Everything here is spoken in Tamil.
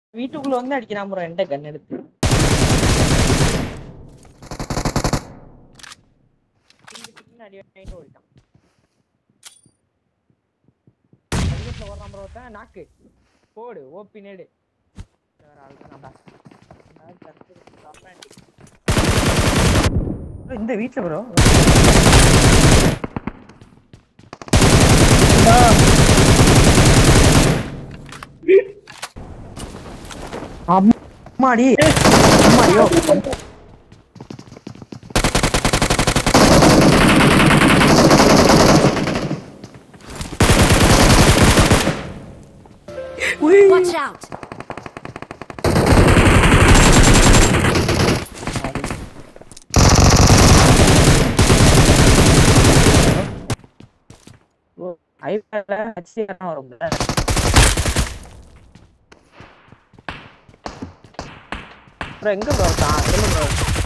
வீட்டுக்குள்ள வந்து அடிக்கிறான் ப்ரோ என்கிட்ட கன் எடுத்து டிங்கு டிங்குன்னு அடி வாங்கிட்டு ஓடிட்டான் படிக்கட்டுல ஓடுறான் ப்ரோ ஒருத்தன் நாக்கு போடு ஓப்பி நேடு வேற ஆள் தான்டா அதாவது தடுத்து automatic. bro, இந்த வீட்டுல ப்ரோ அம்மாடி அம்மாடியோ Watch out! ஓ ஐபேட்ல ஹச்டி வரும் ப்ரோ எங்க ப்ரோ இருக்கான் சொல்லு ப்ரோ